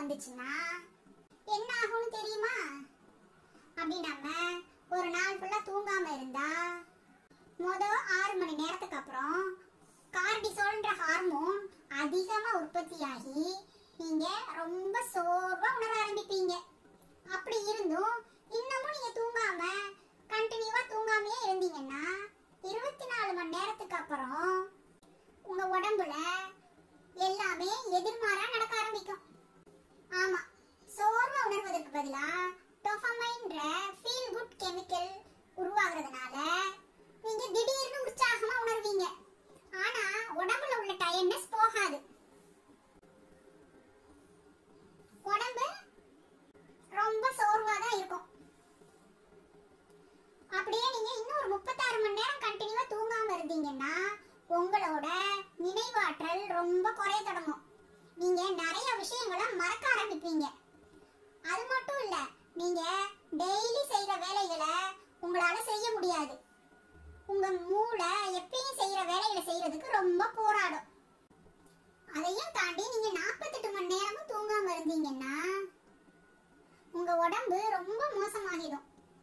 வந்துச்சுன்னா என்ன ஆகும்னு தெரியுமா அப்படி நம்ம ஒரு நாள் ஃபுல்லா தூங்காம இருந்தா மொத ஆறு மணி நேரத்துக்கு அப்புறம் கார்டிசோல்ன்ற ஹார்மோன் அதிகமா உற்பத்தியாகி நீங்க ரொம்ப சோர்வா உணர ஆரம்பிப்பீங்க அப்படி இருந்தும் இன்னமும் நீங்க தூங்காம கண்டினியூவா தூங்காமையே இருந்தீங்கன்னா இருபத்தி நாலு மணி நேரத்துக்கு அப்புறம் உங்க உடம்புல எல்லாமே எதிர்மாறா நடக்க ஆரம்பிக்கும் ஆமா சோர்வா உணர்வதற்கு பதிலா டோபமைன்ற ஃபீல் குட் கெமிக்கல் உருவாகிறதுனால நீங்க திடீர்னு உற்சாகமா உணர்வீங்க ஆனா உடம்புல உள்ள டயர்ட்னஸ் போகாது உடம்பு ரொம்ப சோர்வா தான் இருக்கும் அப்படியே நீங்க இன்னும் ஒரு முப்பத்தாறு மணி நேரம் கண்டினியூவா தூங்காம இருந்தீங்கன்னா உங்களோட நினைவாற்றல் ரொம்ப குறைய தொடங்கும் நீங்க நிறைய விஷயங்களை மறக்க ஆரம்பிப்பீங்க அது மட்டும் இல்ல நீங்க டெய்லி செய்யற வேலைகளை உங்களால செய்ய முடியாது உங்க மூளை எப்பயும் செய்யற வேலைகளை செய்யறதுக்கு ரொம்ப போராடும் அதையும் தாண்டி நீங்க நாற்பத்தெட்டு மணி நேரமும் தூங்காம இருந்தீங்கன்னா உங்க உடம்பு ரொம்ப மோசமாகிடும்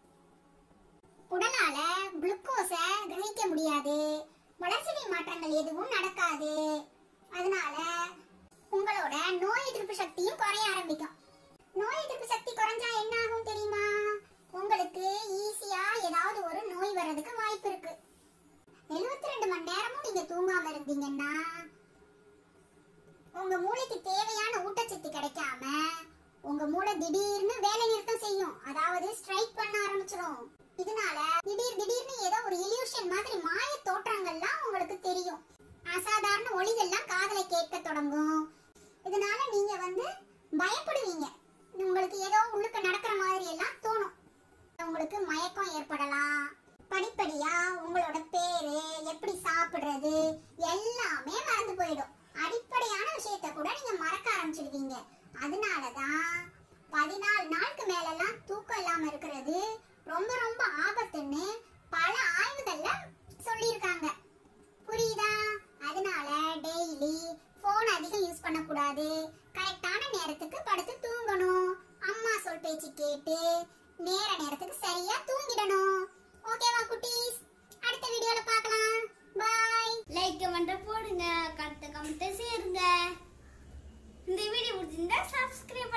உடலால குளுக்கோஸ கிரகிக்க முடியாது வளர்சிதை மாற்றங்கள் எதுவும் நடக்காது அதனால உங்களோட நோய் எதிர்ப்பு சக்தியும் குறைய ஆரம்பிக்கும் நோய் எதிர்ப்பு சக்தி குறைஞ்சா என்ன ஆகும் தெரியுமா உங்களுக்கு ஈஸியா ஏதாவது ஒரு நோய் வர்றதுக்கு வாய்ப்பு இருக்கு எழுபத்தி ரெண்டு மணி நேரமும் நீங்க தூங்காம இருந்தீங்கன்னா உங்க மூளைக்கு தேவையான ஊட்டச்சத்து கிடைக்காம உங்க மூளை திடீர்னு வேலை நிறுத்தம் செய்யும் அதாவது ஸ்ட்ரைக் பண்ண ஆரம்பிச்சிடும் இதனால திடீர் திடீர்னு ஏதோ ஒரு இல்யூஷன் மாதிரி மாய தோற்றங்கள்லாம் உங்களுக்கு தெரியும் அசாதாரண ஒளிகள்லாம் காதுல கேட்க தொடங்கும் இதனால நீங்க வந்து பயப்படுவீங்க உங்களுக்கு ஏதோ உள்ளுக்கு நடக்கிற மாதிரி எல்லாம் தோணும் உங்களுக்கு மயக்கம் ஏற்படலாம் படிப்படியா உங்களோட பேரு எப்படி சாப்பிடுறது எல்லாமே மறந்து போயிடும் அடிப்படையான விஷயத்த கூட நீங்க மறக்க ஆரம்பிச்சிடுவீங்க அதனாலதான் பதினாலு நாளுக்கு மேலெல்லாம் தூக்கம் இல்லாம இருக்கிறது ரொம்ப ரொம்ப ஆபத்துன்னு பல ஆய்வுகள்ல சொல்லியிருக்காங்க புரியுதா அதனால டெய்லி போன் அதிகம் யூஸ் பண்ணக்கூடாது கரெக்டான நேரத்துக்கு படுத்து தூங்கணும் அம்மா சொல் பேச்சு கேட்டு நேர நேரத்துக்கு சரியா தூங்கிடணும் ஓகேவா குட்டீஸ் அடுத்த வீடியோல பார்க்கலாம் பாய் லைக் கமெண்ட் போடுங்க கருத்து கமெண்ட் சேருங்க இந்த வீடியோ பிடிச்சிருந்தா சப்ஸ்கிரைப்